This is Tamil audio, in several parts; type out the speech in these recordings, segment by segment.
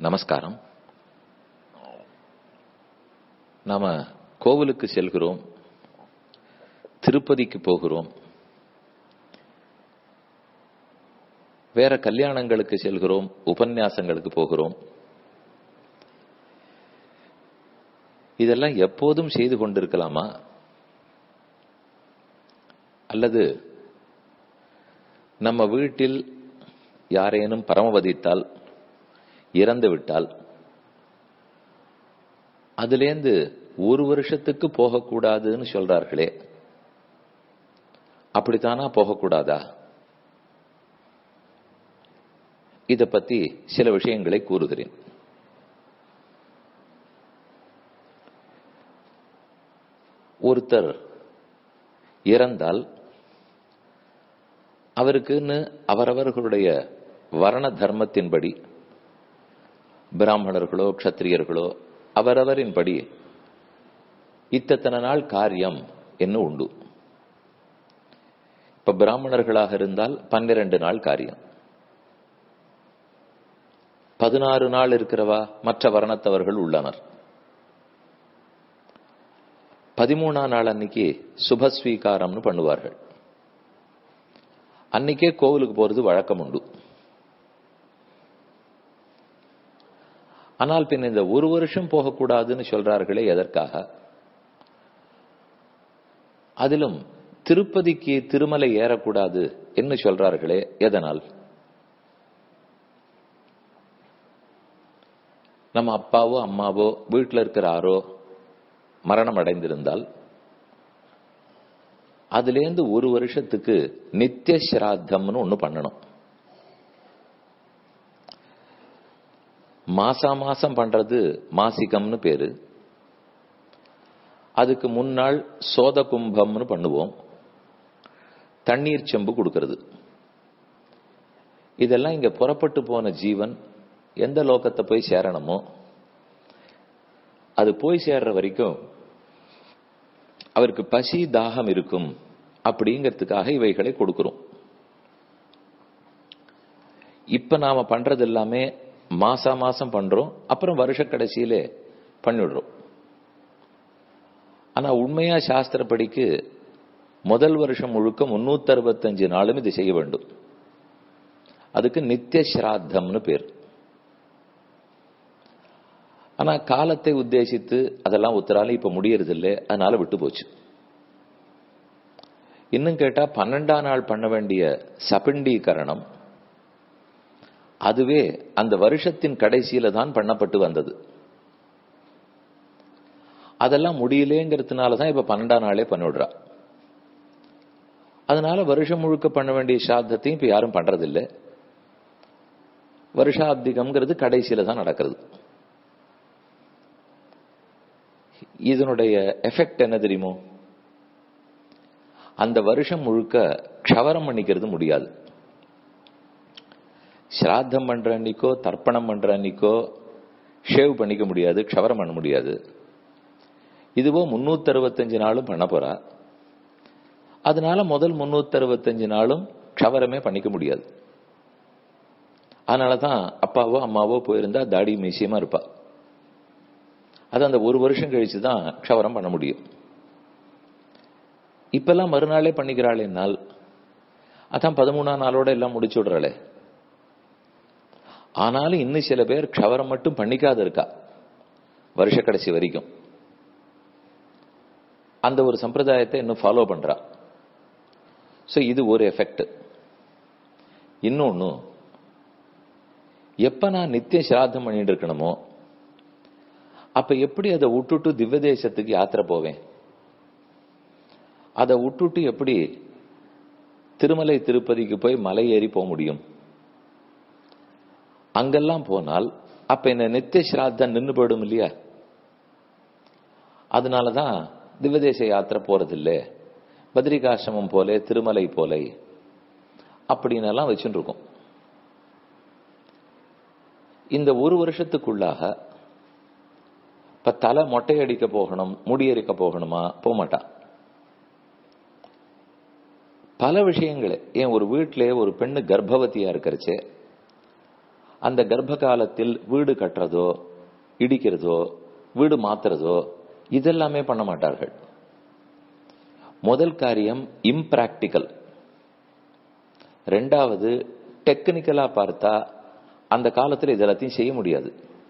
நமஸ்காரம் நாம கோவிலுக்கு செல்கிறோம் திருப்பதிக்கு போகிறோம் வேற கல்யாணங்களுக்கு செல்கிறோம் உபன்யாசங்களுக்கு போகிறோம் இதெல்லாம் எப்போதும் செய்து கொண்டிருக்கலாமா அல்லது நம்ம வீட்டில் யாரேனும் பரமவதித்தால் இறந்து விட்டால் அதுலேருந்து ஒரு வருஷத்துக்கு போகக்கூடாதுன்னு சொல்றார்களே அப்படித்தானா போகக்கூடாதா இத பத்தி சில விஷயங்களை கூறுகிறேன் ஒருத்தர் இறந்தால் அவருக்குன்னு அவரவர்களுடைய வர்ண தர்மத்தின்படி பிராமணர்களோ க்ஷத்திரியர்களோ அவரவரின்படி இத்தனை நாள் காரியம் என்ன உண்டு இப்ப பிராமணர்களாக இருந்தால் பன்னிரண்டு நாள் காரியம் பதினாறு நாள் இருக்கிறவா மற்ற வர்ணத்தவர்கள் உள்ளனர் பதிமூணாம் நாள் அன்னைக்கு சுபஸ்வீகாரம்னு பண்ணுவார்கள் அன்னைக்கே கோவிலுக்கு போறது வழக்கம் உண்டு ஆனால் பின் இந்த ஒரு வருஷம் போகக்கூடாதுன்னு சொல்றார்களே எதற்காக அதிலும் திருப்பதிக்கு திருமலை ஏறக்கூடாது என்று சொல்றார்களே எதனால் நம்ம அப்பாவோ அம்மாவோ வீட்டில் இருக்கிற ஆரோ மரணம் அடைந்திருந்தால் அதுலேருந்து ஒரு வருஷத்துக்கு நித்திய சிராத்தம்னு ஒண்ணு பண்ணணும் மாசா மாசம் பண்றது மாசிகம்னு பேரு அதுக்கு முன்னாள் சோத கும்பம்னு பண்ணுவோம் தண்ணீர் செம்பு கொடுக்கிறது இதெல்லாம் இங்க புறப்பட்டு போன ஜீவன் எந்த லோகத்தை போய் சேரணுமோ அது போய் சேர்ற வரைக்கும் அவருக்கு பசி தாகம் இருக்கும் அப்படிங்கிறதுக்காக இவைகளை கொடுக்கிறோம் இப்ப நாம பண்றது எல்லாமே மாசா மாசம் பண்றோம் அப்புறம் வருஷ கடைசியிலே பண்ணிடுறோம் ஆனா உண்மையா சாஸ்திரப்படிக்கு முதல் வருஷம் முழுக்க முன்னூத்தி அறுபத்தஞ்சு நாளும் இது செய்ய வேண்டும் அதுக்கு நித்திய சிராத்தம்னு பேர் ஆனா காலத்தை உத்தேசித்து அதெல்லாம் ஒத்தரால இப்ப முடியறது இல்லை அதனால விட்டு போச்சு இன்னும் கேட்டா பன்னெண்டாம் நாள் பண்ண வேண்டிய சபிண்டீகரணம் அதுவே அந்த வருஷத்தின் கடைசியில தான் பண்ணப்பட்டு வந்தது அதெல்லாம் முடியலேங்கிறதுனால தான் இப்ப பன்னெண்டாம் நாளே பண்ணிவிடுறா அதனால வருஷம் முழுக்க பண்ண வேண்டிய சாத்தத்தையும் இப்ப யாரும் பண்றதில்லை வருஷாப்திகம்ங்கிறது கடைசியில தான் நடக்கிறது இதனுடைய எஃபெக்ட் என்ன தெரியுமோ அந்த வருஷம் முழுக்க க்ஷவரம் பண்ணிக்கிறது முடியாது ஸ்ராத்தம் பண்ற அன்னைக்கோ தர்ப்பணம் பண்ற அன்னைக்கோ ஷேவ் பண்ணிக்க முடியாது க்ஷவரம் பண்ண முடியாது இதுவோ முன்னூத்தி அறுபத்தஞ்சு நாளும் பண்ண போறா அதனால முதல் முன்னூத்தி அறுபத்தஞ்சு நாளும் க்ஷவரமே பண்ணிக்க முடியாது அதனாலதான் அப்பாவோ அம்மாவோ போயிருந்தா தாடி மீசியமா இருப்பா அது அந்த ஒரு வருஷம் கழிச்சு தான் க்ஷவரம் பண்ண முடியும் இப்பெல்லாம் மறுநாளே பண்ணிக்கிறாள் என்னால் அதான் பதிமூணாம் நாளோட எல்லாம் முடிச்சு விடுறாளே ஆனாலும் இன்னும் சில பேர் க்ஷவரம் மட்டும் பண்ணிக்காத இருக்கா வருஷ கடைசி வரைக்கும் அந்த ஒரு சம்பிரதாயத்தை இன்னும் ஃபாலோ பண்றா ஸோ இது ஒரு எஃபெக்ட் இன்னொன்னு எப்ப நான் நித்திய சிராத்தம் பண்ணிட்டு இருக்கணுமோ அப்ப எப்படி அதை விட்டுட்டு திவ்ய தேசத்துக்கு யாத்திரை போவேன் அதை விட்டுட்டு எப்படி திருமலை திருப்பதிக்கு போய் மலை ஏறி போக முடியும் அங்கெல்லாம் போனால் அப்ப என்ன நித்திய சிராத்தம் நின்று போயிடும் இல்லையா அதனாலதான் திவ்யதேச யாத்திரை போறதில்லை பத்ரிகாசிரமம் போல திருமலை போல அப்படின்னு எல்லாம் வச்சுட்டு இருக்கோம் இந்த ஒரு வருஷத்துக்குள்ளாக இப்ப தலை மொட்டை அடிக்க போகணும் முடியடிக்க போகணுமா போக மாட்டான் பல விஷயங்களே ஏன் ஒரு வீட்டிலே ஒரு பெண்ணு கர்ப்பவதியா இருக்கிறச்சே அந்த கர்ப்ப காலத்தில் வீடு கட்டுறதோ இடிக்கிறதோ வீடு மாத்துறதோ இதெல்லாமே பண்ண மாட்டார்கள் முதல் காரியம் இம்ப்ராக்டிக்கல் ரெண்டாவது டெக்னிக்கலா பார்த்தா அந்த காலத்தில் இதெல்லாத்தையும் செய்ய முடியாது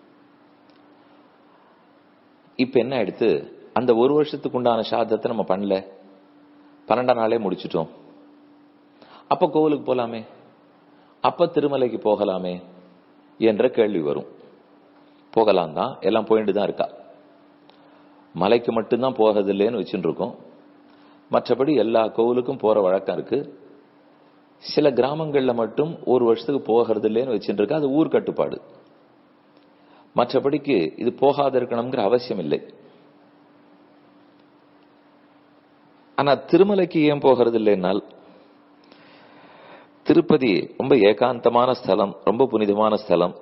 இப்ப என்ன எடுத்து அந்த ஒரு வருஷத்துக்கு உண்டான சாதத்தை நம்ம பண்ணல பன்னெண்டாம் நாளே முடிச்சிட்டோம் அப்ப கோவிலுக்கு போலாமே அப்ப திருமலைக்கு போகலாமே என்ற கேள்வி வரும் போகலாம் தான் எல்லாம் போயிட்டு தான் இருக்கா மலைக்கு மட்டும்தான் போகிறதில்லைன்னு வச்சுட்டு இருக்கோம் மற்றபடி எல்லா கோவிலுக்கும் போற வழக்கம் இருக்கு சில கிராமங்கள்ல மட்டும் ஒரு வருஷத்துக்கு போகிறது இல்லைன்னு வச்சுட்டு இருக்கா அது ஊர் கட்டுப்பாடு மற்றபடிக்கு இது போகாத இருக்கணுங்கிற அவசியம் இல்லை ஆனா திருமலைக்கு ஏன் போகிறது இல்லைன்னால் திருப்பதி ரொம்ப ஏகாந்தமான ஸ்தலம் ரொம்ப புனிதமான ஸ்தலம்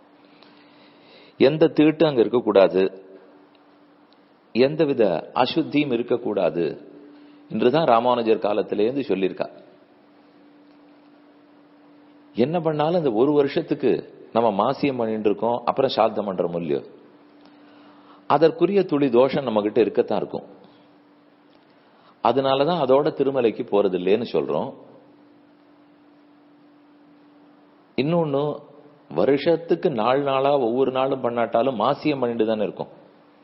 எந்த தீட்டும் அங்க இருக்கக்கூடாது எந்தவித அசுத்தியும் இருக்கக்கூடாது என்றுதான் ராமானுஜர் காலத்திலேருந்து சொல்லியிருக்கா என்ன பண்ணாலும் இந்த ஒரு வருஷத்துக்கு நம்ம மாசியம் பண்ணிட்டு இருக்கோம் அப்புறம் சாத்தம் பண்றோம் இல்லையோ அதற்குரிய துளி தோஷம் நம்ம கிட்ட இருக்கத்தான் இருக்கும் அதனாலதான் அதோட திருமலைக்கு போறது இல்லைன்னு சொல்றோம் இன்னொன்னு வருஷத்துக்கு நாள் நாளா ஒவ்வொரு நாளும் பண்ணாட்டாலும் மாசியம் பண்ணிட்டு தானே இருக்கும்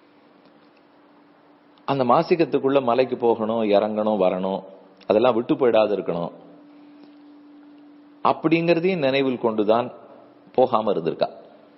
அந்த மாசிக்கத்துக்குள்ள மலைக்கு போகணும் இறங்கணும் வரணும் அதெல்லாம் விட்டு போயிடாது இருக்கணும் அப்படிங்கறதையும் நினைவில் கொண்டுதான் போகாம இருந்திருக்கா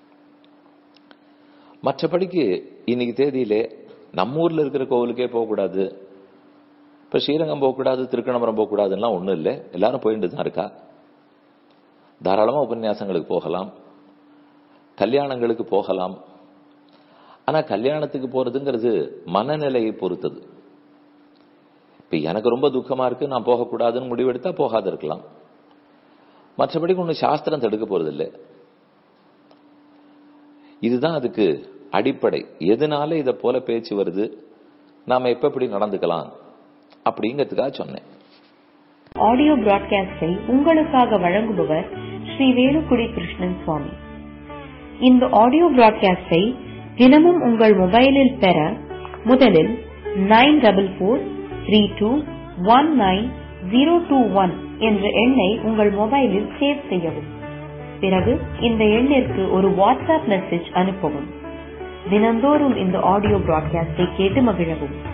மற்றபடிக்கு இன்னைக்கு தேதியிலே நம்ம ஊர்ல இருக்கிற கோவிலுக்கே போகக்கூடாது இப்ப ஸ்ரீரங்கம் போகக்கூடாது திருக்கணபுரம் போகக்கூடாதுலாம் ஒண்ணும் இல்லை எல்லாரும் போயிட்டு தான் இருக்கா தாராளமா உபன்யாசங்களுக்கு போகலாம் கல்யாணங்களுக்கு போகலாம் ஆனா கல்யாணத்துக்கு போறதுங்கிறது மனநிலையை பொறுத்தது இப்ப எனக்கு ரொம்ப துக்கமா இருக்கு நான் போகக்கூடாதுன்னு முடிவெடுத்தா போகாத இருக்கலாம் மற்றபடி ஒண்ணு சாஸ்திரம் தடுக்க போறது இல்லை இதுதான் அதுக்கு அடிப்படை எதனால இத போல பேச்சு வருது நாம எப்ப எப்படி நடந்துக்கலாம் அப்படிங்கிறதுக்காக சொன்னேன் ஆடியோ பிராட்காஸ்டை உங்களுக்காக வழங்குபவர் ஸ்ரீ வேலுக்குடி கிருஷ்ணன் சுவாமி இந்த ஆடியோ பிராட்காஸ்டை தினமும் உங்கள் மொபைலில் பெற முதலில் nine double four three two one nine zero two one என்ற எண்ணை உங்கள் மொபைலில் சேவ் செய்யவும் பிறகு இந்த எண்ணிற்கு ஒரு வாட்ஸ்அப் மெசேஜ் அனுப்பவும் தினந்தோறும் இந்த ஆடியோ பிராட்காஸ்டை கேட்டு மகிழவும்